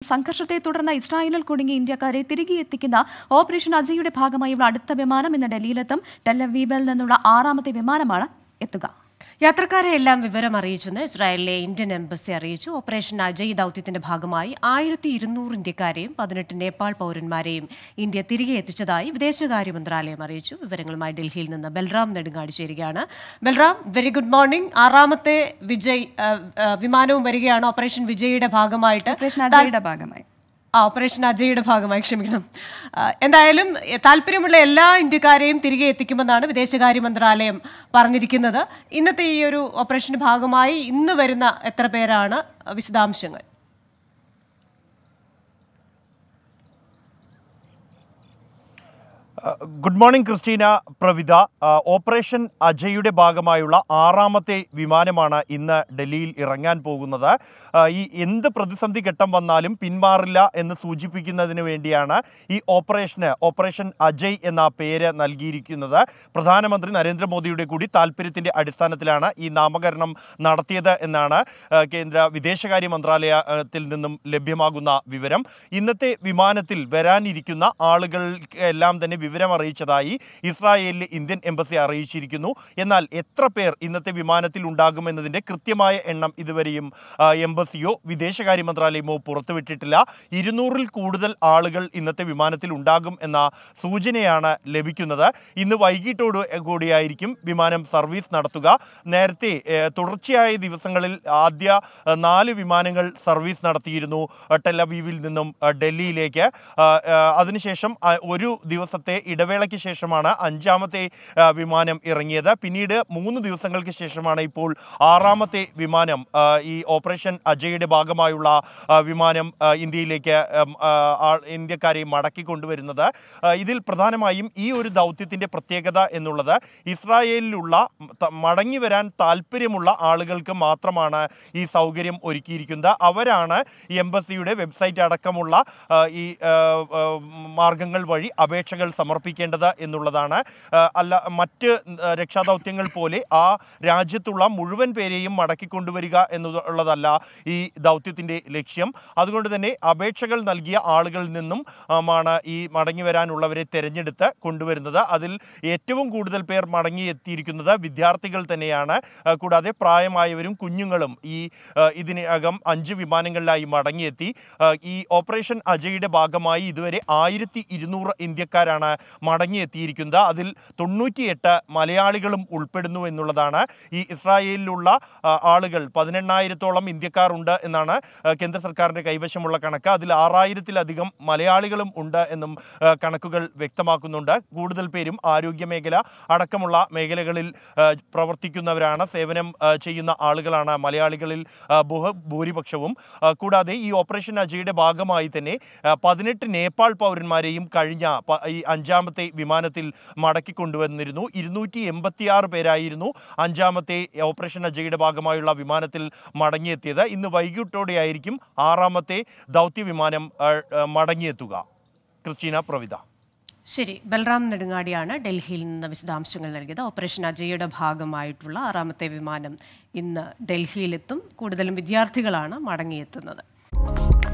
സംഘർഷത്തെ തുടർന്ന് ഇസ്രായേലിൽ കുടുങ്ങിയ ഇന്ത്യക്കാരെ തിരികെ എത്തിക്കുന്ന ഓപ്പറേഷൻ അജയുടെ ഭാഗമായുള്ള അടുത്ത വിമാനം ഇന്ന് ഡൽഹിയിലെത്തും ടെലവീബിൽ നിന്നുള്ള ആറാമത്തെ വിമാനമാണ് എത്തുക യാത്രക്കാരെ എല്ലാം വിവരം അറിയിച്ചെന്ന് ഇസ്രായേലിലെ ഇന്ത്യൻ എംബസി അറിയിച്ചു ഓപ്പറേഷൻ അജയ് ദൌത്യത്തിന്റെ ഭാഗമായി ആയിരത്തി ഇരുന്നൂറ് ഇന്ത്യക്കാരെയും പതിനെട്ട് നേപ്പാൾ പൗരന്മാരെയും ഇന്ത്യ തിരികെ എത്തിച്ചതായി വിദേശകാര്യ മന്ത്രാലയം അറിയിച്ചു വിവരങ്ങളുമായി ഡൽഹിയിൽ നിന്ന് ബൽറാം നെടുങ്ങാടി ചേരുകയാണ് ബൽറാം വെരി ഗുഡ് മോർണിംഗ് ആറാമത്തെ വിജയ് ആ, ആ, വിമാനവും വരികയാണ് ഓപ്പറേഷൻ വിജയുടെ ഭാഗമായിട്ട് ഓപ്പറേഷൻ അജയുടെ ഭാഗമായി ആ ഓപ്പറേഷൻ അജയുടെ ഭാഗമായി ക്ഷമിക്കണം ആ, എന്തായാലും എ, താല്പര്യമുള്ള എല്ലാ ഇന്ത്യക്കാരെയും തിരികെ എത്തിക്കുമെന്നാണ് വിദേശകാര്യ മന്ത്രാലയം പറഞ്ഞിരിക്കുന്നത് ഇന്നത്തെ ഈ ഒരു ഓപ്പറേഷന്റെ ഭാഗമായി ഇന്ന് വരുന്ന എത്ര പേരാണ് വിശദാംശങ്ങൾ ഗുഡ് മോർണിംഗ് ക്രിസ്റ്റീന പ്രവിത ആ, ഓപ്പറേഷൻ അജയുടെ ഭാഗമായുള്ള ആറാമത്തെ വിമാനമാണ് ഇന്ന് ഡൽഹിയിൽ ഇറങ്ങാൻ പോകുന്നത് ആ, ഈ എന്ത് പ്രതിസന്ധി ഘട്ടം വന്നാലും പിന്മാറില്ല എന്ന് സൂചിപ്പിക്കുന്നതിന് വേണ്ടിയാണ് ഈ ഓപ്പറേഷന് ഓപ്പറേഷൻ അജയ് എന്ന പേര് നൽകിയിരിക്കുന്നത് പ്രധാനമന്ത്രി നരേന്ദ്രമോദിയുടെ കൂടി താല്പര്യത്തിന്റെ അടിസ്ഥാനത്തിലാണ് ഈ നാമകരണം നടത്തിയത് എന്നാണ് ആ, കേന്ദ്ര വിദേശകാര്യ മന്ത്രാലയത്തിൽ നിന്നും ലഭ്യമാകുന്ന വിവരം ഇന്നത്തെ വിമാനത്തിൽ വരാനിരിക്കുന്ന ആളുകൾക്ക് എല്ലാം തന്നെ വിവരം അറിയിച്ചതായി ഇസ്രായേലിലെ ഇന്ത്യൻ എംബസി അറിയിച്ചിരിക്കുന്നു എന്നാൽ എത്ര പേർ ഇന്നത്തെ വിമാനത്തിൽ ഉണ്ടാകുമെന്നതിൻ്റെ കൃത്യമായ എണ്ണം ഇതുവരെയും ആ, എംബസിയോ വിദേശകാര്യ മന്ത്രാലയമോ പുറത്തുവിട്ടിട്ടില്ല ഇരുന്നൂറിൽ കൂടുതൽ ആളുകൾ ഇന്നത്തെ വിമാനത്തിൽ ഉണ്ടാകും എന്ന സൂചനയാണ് ലഭിക്കുന്നത് ഇന്ന് വൈകിട്ടോട് കൂടിയായിരിക്കും വിമാനം സർവീസ് നടത്തുക നേരത്തെ ഏഹ്, തുടർച്ചയായ ദിവസങ്ങളിൽ ആദ്യ ഏഹ്, നാല് വിമാനങ്ങൾ സർവീസ് നടത്തിയിരുന്നു ഏഹ്, ടെലവീവിൽ നിന്നും ഏഹ്, ഡൽഹിയിലേക്ക് ആഹ്, ഏഹ്, അതിനുശേഷം ആ, ഒരു ദിവസത്തെ ഇടവേളയ്ക്ക് ശേഷമാണ് അഞ്ചാമത്തെ ആഹ്, വിമാനം ഇറങ്ങിയത് പിന്നീട് മൂന്ന് ദിവസങ്ങൾക്ക് ശേഷമാണ് ഇപ്പോൾ ആറാമത്തെ വിമാനം ആഹ്, ഈ ഓപ്പറേഷൻ അജയുടെ ഭാഗമായുള്ള ആഹ്, വിമാനം ആഹ്, ഇന്ത്യയിലേക്ക് ഉം, ആഹ്, ആ- ഇന്ത്യക്കാരെ മടക്കി കൊണ്ടുവരുന്നത് ആഹ്, ഇതിൽ പ്രധാനമായും ഈ ഒരു ദൗത്യത്തിൻ്റെ പ്രത്യേകത എന്നുള്ളത് ഇസ്രായേലിലുള്ള ത- മടങ്ങി വരാൻ താല്പര്യമുള്ള ആളുകൾക്ക് മാത്രമാണ് ഈ സൗകര്യം ഒരുക്കിയിരിക്കുന്നത് അവരാണ് ഈ എംബസിയുടെ വെബ്സൈറ്റ് അടക്കമുള്ള ആ, ഈ ആ, ആ, മാർഗങ്ങൾ വഴി അപേക്ഷകൾ സമർപ്പിക്കേണ്ടത് എന്നുള്ളതാണ് ആ, അല്ല മറ്റ് ആ, രക്ഷാദൗത്യങ്ങൾ പോലെ ആ രാജ്യത്തുള്ള മുഴുവൻ പേരെയും മടക്കി കൊണ്ടുവരിക എന്നുള്ളതല്ല ഈ ദൗത്യത്തിൻ്റെ ലക്ഷ്യം അതുകൊണ്ട് തന്നെ അപേക്ഷകൾ നൽകിയ ആളുകളിൽ നിന്നും ആണ് ഈ മടങ്ങി വരാനുള്ളവരെ തിരഞ്ഞെടുത്ത് കൊണ്ടുവരുന്നത് അതിൽ ഏറ്റവും കൂടുതൽ പേർ മടങ്ങി എത്തിയിരിക്കുന്നത് വിദ്യാർത്ഥികൾ തന്നെയാണ് ആ, കൂടാതെ പ്രായമായവരും കുഞ്ഞുങ്ങളും ഈ ആ, ഇതിനകം അഞ്ച് വിമാനങ്ങളിലായി മടങ്ങിയെത്തി ആ, ഈ ഓപ്പറേഷൻ അജയുടെ ഭാഗമായി ഇതുവരെ ആയിരത്തി ഇരുന്നൂറ് ഇന്ത്യക്കാരാണ് മടങ്ങിയെത്തിയിരിക്കുന്നത് അതിൽ തൊണ്ണൂറ്റിയെട്ട് മലയാളികളും ഉൾപ്പെടുന്നു എന്നുള്ളതാണ് ഈ ഇസ്രായേലിലുള്ള ആ, ആളുകൾ പതിനെണ്ണായിരത്തോളം ഇന്ത്യക്കാർ ഉണ്ട് എന്നാണ് ആ, കേന്ദ്ര സർക്കാരിൻ്റെ കൈവശമുള്ള കണക്ക് അതിൽ ആറായിരത്തിലധികം മലയാളികളും ഉണ്ട് എന്നും ആ, കണക്കുകൾ വ്യക്തമാക്കുന്നുണ്ട് കൂടുതൽ പേരും ആരോഗ്യ മേഖല അടക്കമുള്ള മേഖലകളിൽ ആ, പ്രവർത്തിക്കുന്നവരാണ് സേവനം ആ, ചെയ്യുന്ന ആളുകളാണ് മലയാളികളിൽ ആ, ബഹു ഭൂരിപക്ഷവും ആ, കൂടാതെ ഈ ഓപ്പറേഷൻ അജയുടെ ഭാഗമായി തന്നെ ആ, പതിനെട്ട് നേപ്പാൾ പൗരന്മാരെയും കഴിഞ്ഞ പ- ഈ അഞ്ചാമത്തെ വിമാനത്തിൽ മടക്കി കൊണ്ടുവന്നിരുന്നു ഇരുന്നൂറ്റി എൺപത്തിയാറ് പേരായിരുന്നു അഞ്ചാമത്തെ ഓപ്പറേഷൻ അജയുടെ ഭാഗമായുള്ള വിമാനത്തിൽ മടങ്ങിയെത്തിയത് ഇന്ന് വൈകിട്ടോടെയായിരിക്കും ആറാമത്തെ ദൗത്യ വിമാനം ആ, ആ, മടങ്ങിയെത്തുക ക്രിസ്റ്റീന പ്രവിത ശരി ബൽറാം നെടുങ്ങാടിയാണ് ഡൽഹിയിൽ നിന്ന് വിശദാംശങ്ങൾ നൽകിയത് ഓപ്പറേഷൻ അജയുടെ ഭാഗമായിട്ടുള്ള ആറാമത്തെ വിമാനം ഇന്ന് ഡൽഹിയിലെത്തും കൂടുതലും വിദ്യാർത്ഥികളാണ് മടങ്ങിയെത്തുന്നത്